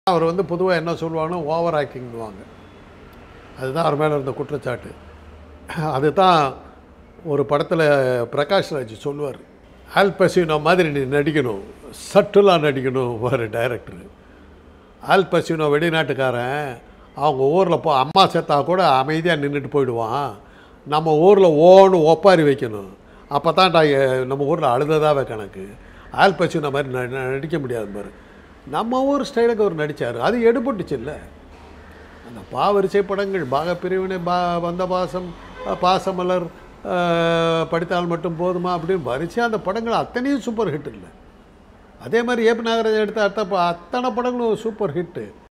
அவர் வந்து பொதுவாக என்ன சொல்லுவாங்கன்னா ஓவர் ஆக்டிங்னுவாங்க அதுதான் அவர் மேலே இருந்த குற்றச்சாட்டு அதுதான் ஒரு படத்தில் பிரகாஷ் ராஜ் சொல்லுவார் ஆல் பசினோ மாதிரி நீ நடிக்கணும் சட்டுலாக நடிக்கணும் ஒரு டைரக்டர் ஆல் பசினோ வெளிநாட்டுக்காரன் அவங்க ஊரில் போ அம்மா செத்தா கூட அமைதியாக நின்றுட்டு போயிடுவான் நம்ம ஊரில் ஓன்னு ஒப்பாரி வைக்கணும் அப்போ தான் நம்ம ஊரில் அழுததாவே கணக்கு ஆல் பசினோ மாதிரி ந- ந- நடிக்க முடியாது பாரு நம்ம ஊர் ஸ்டைலுக்கு அவர் நடித்தார் அது எடுபட்டுச்சு இல்லை அந்த பாவரிசை படங்கள் பாகப்பிரிவினை பா வந்த பாசம் அஹ், பாசமலர் அஹ், படித்தால் மட்டும் போதுமா அப்படின்னு வரிசையாக அந்த படங்கள் அத்தனையும் சூப்பர் ஹிட் இல்லை அதே மாதிரி ஏபி நாகராஜன் எடுத்த அத்த அத்தனை படங்களும் சூப்பர் ஹிட்டு